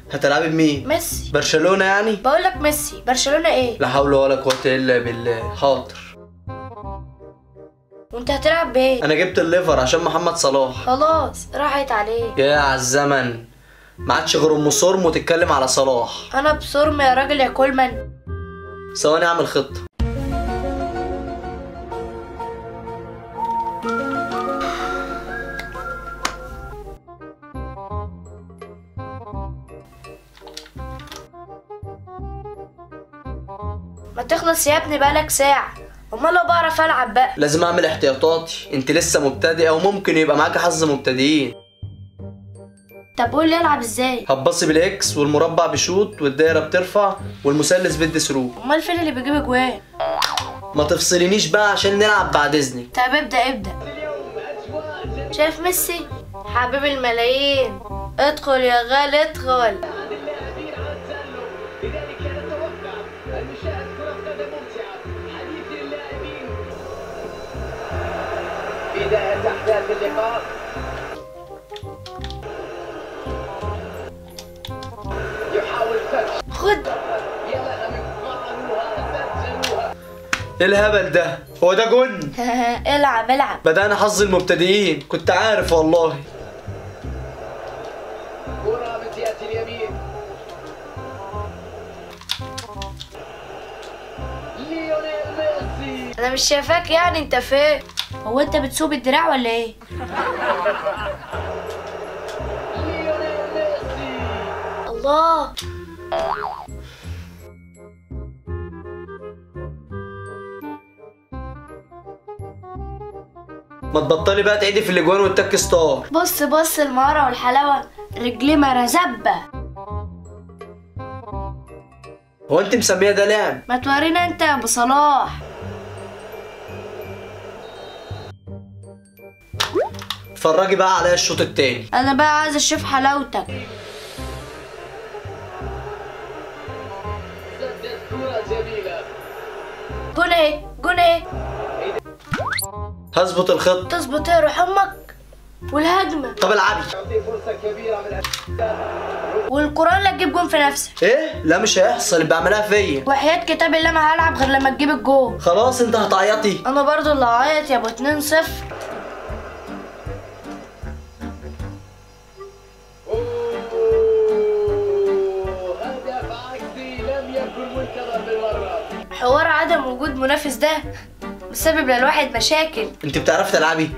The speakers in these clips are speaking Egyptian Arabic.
هتلعبي بمين ميسي برشلونه يعني بقول لك ميسي برشلونه ايه لا حول ولا قوه الا بالله حاضر وانت هتلعب بايه انا جبت الليفر عشان محمد صلاح خلاص راحت عليه يا عالزمن ما عادش غير ام صرم وتتكلم على صلاح انا بصرم يا راجل يا كولمان ثواني اعمل خطه ما تخلص يا ابني بقالك ساعه امال لو بعرف العب بقى لازم اعمل احتياطاتي انت لسه مبتدئه وممكن يبقى معاك حظ مبتدئين طب قول لي العب ازاي هتبصي بالاكس والمربع بشوت والدايره بترفع والمثلث بيدي ثرو امال فين اللي بيجيب اجوان ما تفصلينيش بقى عشان نلعب بعد اذنك طب ابدا ابدا شايف ميسي حبيب الملايين ادخل يا غالي ادخل اللاعبين على التسلل لذلك نتوقع المشاهد كرة قدم ممتعة حديث اللاعبين بداية أحداث اللقاء يحاول فتح خد يا لها من قطعوها سجلوها ايه الهبل ده هو ده جن العب العب بدأنا حظ المبتدئين كنت عارف والله كرة من جهة اليمين ليونيل ميسي انا مش شايفاك يعني انت فين هو انت بتسوق الدراع ولا ايه ليونيل ميسي الله ما تبطلي بقى تعيدي في الاجوان والتك ستار بص بص المهارة والحلاوة رجلي مرزبة هو انت مسميه ده لعب ما تورينا انت يا ابو صلاح اتفرجي بقى عليا الشوط التاني انا بقى عايز اشوف حلاوتك سدد كرة جميلة جون ايه جون ايه هظبط الخط تظبط ايه روح امك والهجمة طب العبي تعطي فرصة كبيرة من والقرآن لا تجيب جون في نفسك ايه لا مش هيحصل اللي بعملها فيا وحياة كتاب الله ما هلعب غير لما تجيب الجون خلاص انت هتعيطي انا برضو اللي هعيط يا ابو 2 0 أوه، هدف عكسي لم يكن منتظر بالمرة حوار عدم وجود منافس ده مسبب للواحد مشاكل انت بتعرفي تلعبي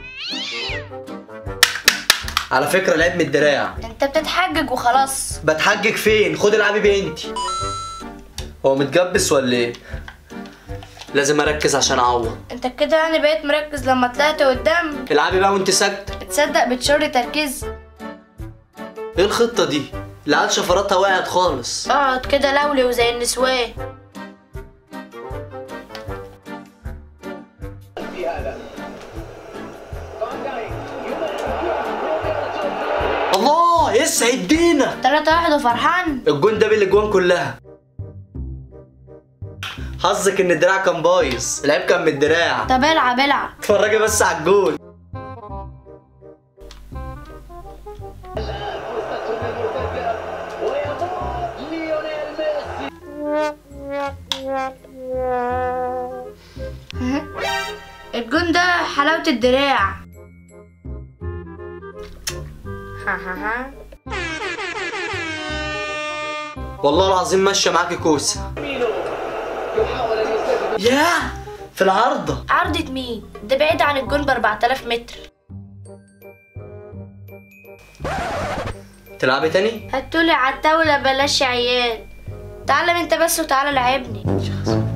على فكره لعب من الدراع انت بتتحجج وخلاص بتحجج فين خد العبي بنتي هو متجبس ولا ايه لازم اركز عشان اعوض انت كده يعني بقيت مركز لما طلعت قدام العبي بقى وانت ساكته بتصدق بتشر تركيز ايه الخطه دي العيال شفراتها وقعت خالص اقعد كده لولي وزي النسوان في هذا فان دايك الله يسعد دينا 3 1 وفرحان الجون ده بالاجوان كلها حظك ان الدراع كان بايظ العيب كان من الدراع طب العب العب اتفرجي بس على الجون فرصة للمرتدة ويمر ليونيل ميسي الجون ده حلاوة الدراع ها ها ها والله العظيم ماشيه معاكي كوسه مينو يحاول أن يسدد ياه في العارضه عرضة مين؟ ده بعيد عن الجون ب 4000 متر تلعبي تاني هتقولي على الطاولة بلاش عيال تعالى انت بس وتعالى لعبني